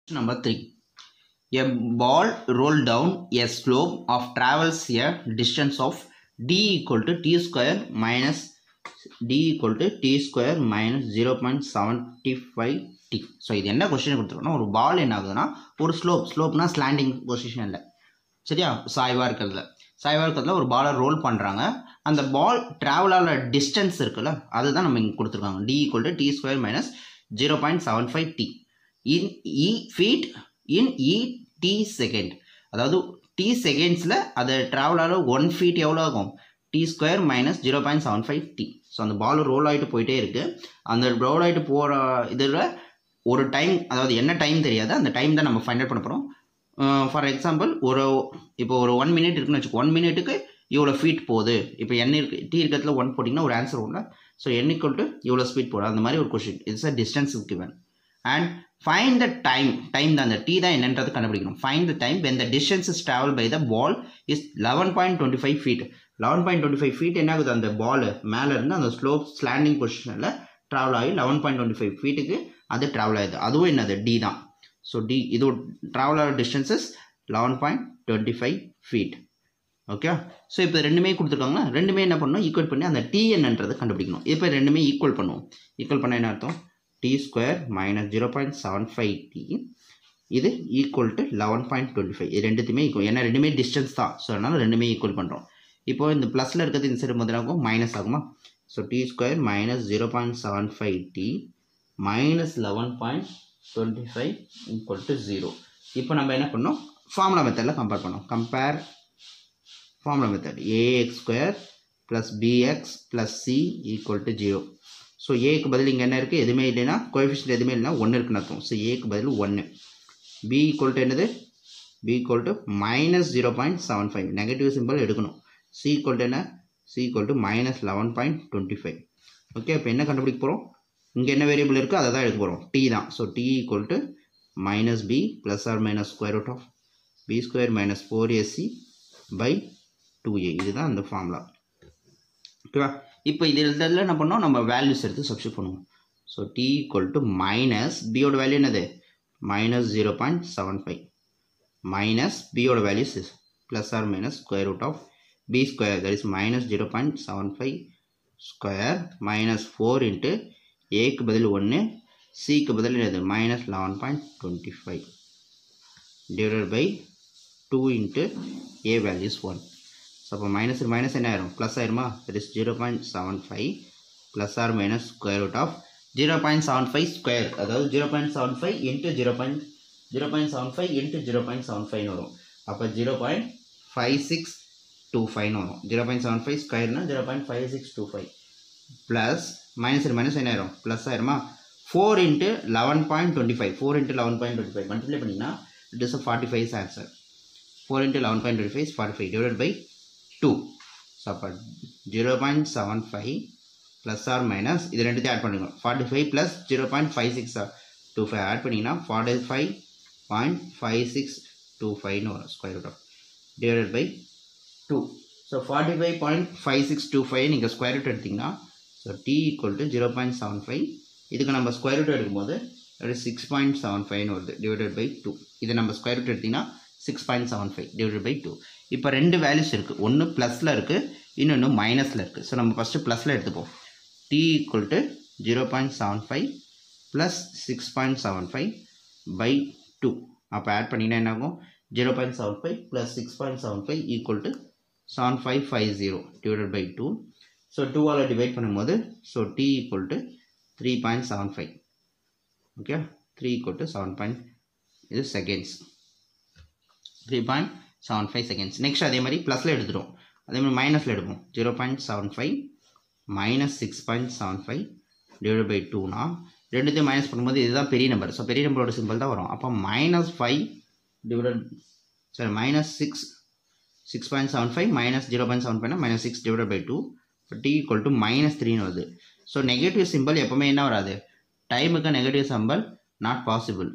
Number 3. A ball rolled down a slope of travels a distance of d equal to t square minus d equal to t square minus 0.75 t. So இது என்ன question கொடுத்துருக்கோம்னா ஒரு பால் என்ன ஆகுதுன்னா ஒரு slope ஸ்லோப்னா slanting பொசிஷனில் சரியா சாய்வாக இருக்கிறதுல சாய்வாக இருக்கிறதுல ஒரு பாலை ரோல் பண்ணுறாங்க அந்த பால் ட்ராவல் ஆகிற டிஸ்டன்ஸ் இருக்குல்ல அதுதான் நம்ம இங்கே கொடுத்துருக்காங்க t equal to t square minus zero point seven five t in e feet in e t second அதாவது டி செகண்ட்ஸில் அது ட்ராவல் ஆகிற ஒன் ஃபீட் எவ்வளோ ஆகும் t square minus zero point seven five t so அந்த ball role ஆகிட்டு போயிட்டே இருக்குது அந்த ரோல் ஆகிட்டு போகிற இதில் ஒரு டைம் அதாவது என்ன டைம் தெரியாது அந்த டைம் தான் நம்ம ஃபைண்ட் அவுட் பண்ண போகிறோம் ஃபார் எக்ஸாம்பிள் ஒரு இப்போ ஒரு ஒன் மினிட் இருக்குன்னு வச்சுக்கோ ஒன் மினிட்டுக்கு இவ்வளோ ஃபீட் போகுது இப்போ என் இருக்கு டி இருக்கிறதுல ஒன் போட்டிங்கன்னா ஒரு ஆன்சர் உண்டு ஸோ என் ஈக்குவல் டு இவ்வளோ ஸ்பீட் போடும் அந்த மாதிரி ஒரு question it's a distance is given and find the time time தான் அந்த டி தான் என்னன்றது கண்டுபிடிக்கணும் find the time when the distance is travel by the ball is eleven point twenty five feet eleven point twenty five feet என்ன ஆகுது அந்த ball மேலே இருந்து அந்த ஸ்லோப் ஸ்லாண்டிங் பொசிஷனில் ட்ராவல் ஆகி லெவன் பாயிண்ட் டுவெண்ட்டி ஃபைவ் ஃபீட்டுக்கு அது ட்ராவல் ஆகுது அதுவும் என்னது டி தான் ஸோ டி இது ட்ராவல் ஆகிற distances eleven point twenty five feet okay so இப்போ ரெண்டுமே கொடுத்துருக்காங்களா ரெண்டுமே என்ன பண்ணணும் ஈக்குவல் பண்ணி அந்த டி என்னன்றதை கண்டுபிடிக்கணும் இப்போ ரெண்டுமே ஈக்குவல் பண்ணுவோம் ஈக்குவல் பண்ண என்ன அர்த்தம் t square minus zero point seven five t இது equal to eleven point twenty five இது ரெண்டுத்துமே ஈக்குவல் ஏன்னா ரெண்டுமே டிஸ்டன்ஸ் தான் ஸோ அதனால் ரெண்டுமே ஈக்குவல் பண்ணுறோம் இப்போ இந்த ப்ளஸில் இருக்கிறது இந்த சைடு முதலாகும் மைனஸ் ஆகுமா so t square minus zero point seven five t minus eleven point twenty five equal to zero இப்போ நம்ம என்ன பண்ணோம் ஃபார்முலா மெத்தடில் கம்பேர் பண்ணோம் compare formula method ax square plus bx plus c equal to zero so ஏக்கு பதில் இங்கே என்ன இருக்குது எதுவுமே இல்லைன்னா கோஎஃபிஷியன்ட் எதுவுமே இல்லைனா ஒன்று இருக்குன்னு அர்த்தம் ஸோ ஏக்கு பதில் ஒன்று பி ஈக்குவல் டு என்னது b equal to minus zero point seven five negative symbol எடுக்கணும் சி ஈக்குவல் டு என்ன c equal to minus eleven point twenty five okay இப்போ என்ன கண்டுபிடிக்க போகிறோம் இங்கே என்ன வேரியபிள் இருக்குது அதை தான் எடுக்க போகிறோம் டி தான் so t equal to minus b plus or minus square root of b square minus four ac by two a இதுதான் அந்த ஃபார்முலா ஓகேவா இப்போ இது இதில் என்ன பண்ணோம் நம்ம வேல்யூஸ் எடுத்து சப்ஸ்டியூட் பண்ணுவோம் so t equal to minus பியோட வேல்யூ என்னது minus zero point seven five minus பியோட values is plus or minus square root of b square that is minus zero point seven five square minus four into ஏக்கு பதில் ஒன்று சிக்கு பதில் என்னது minus eleven point twenty five divided by two into a values one so அப்போ minus minus என்ன ஆயிரும் plus ஆயிருமா that is zero point seven five plus or minus square root of zero point seven five square அதாவது zero point seven five into zero point zero point seven five into zero point seven ஃபைவ்னு வரும் அப்போ zero point five six two ஃபைவ்னு வரும் zero point seven five ஸ்கொயர்னா zero point five six two five plus minus minus என்ன ஆயிரும் plus ஆயிருமா four into eleven point twenty five four into eleven point twenty five multiply பண்ணிங்கன்னா it is forty five answer four into eleven point twenty five forty five divide by two so அப்போ zero point seven five plus or minus இது ரெண்டுத்தையும் add பண்ணிக்கணும் forty five plus zero point five six two five add பண்ணிங்கன்னா forty five point five six two ஃபைவ்னு வரும் square root of divided by two so forty five point five six two five நீங்கள் square root எடுத்திங்கன்னா so t equal to zero point seven five இதுக்கு நம்ம square root எடுக்கும்போது அது six point seven ஃபைவ்னு வருது டிவைடட் பை டூ இதை நம்ம ஸ்கொயர் ரூட் எடுத்திங்கன்னா six point seven five divided by two இப்போ ரெண்டு வேல்யூஸ் இருக்குது ஒன்று ப்ளஸில் இருக்குது இன்னொன்று மைனஸில் இருக்குது ஸோ நம்ம ஃபஸ்ட்டு ப்ளஸில் எடுத்துப்போம் t equal to zero point seven five plus six point seven five by two அப்போ ஆட் பண்ணிங்கன்னா என்ன ஆகும் zero point seven five plus six point seven five equal to seven five five zero divided by two so டூவால் divide பண்ணும்போது so t equal to three point seven five okay three equal to seven point இது seconds three point seven five seconds next அதே மாதிரி ப்ளஸில் எடுத்துட்டோம் அதே மாதிரி மைனஸில் எடுப்போம் zero point seven five minus six point seven five divide by டூனா ரெண்டுத்தையும் மைனஸ் பண்ணும்போது இதுதான் பெரிய நம்பர் ஸோ பெரிய நம்பரோட சிம்பிள் தான் வரும் அப்போ minus five divide sorry minus six six point seven five minus zero point seven ஃபைவ்னா minus six divide by two t equal to minus த்ரீன்னு வருது ஸோ நெகட்டிவ் சிம்பிள் எப்போவுமே என்ன வராது டைமுக்கு negative symbol not possible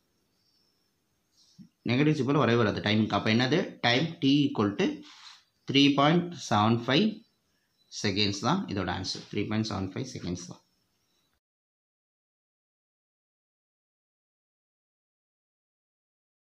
negative symbol வரவே வராது டைமுக்கு அப்போ என்னது time t equal to three point seven five seconds தான் இதோட answer three point seven five seconds தான்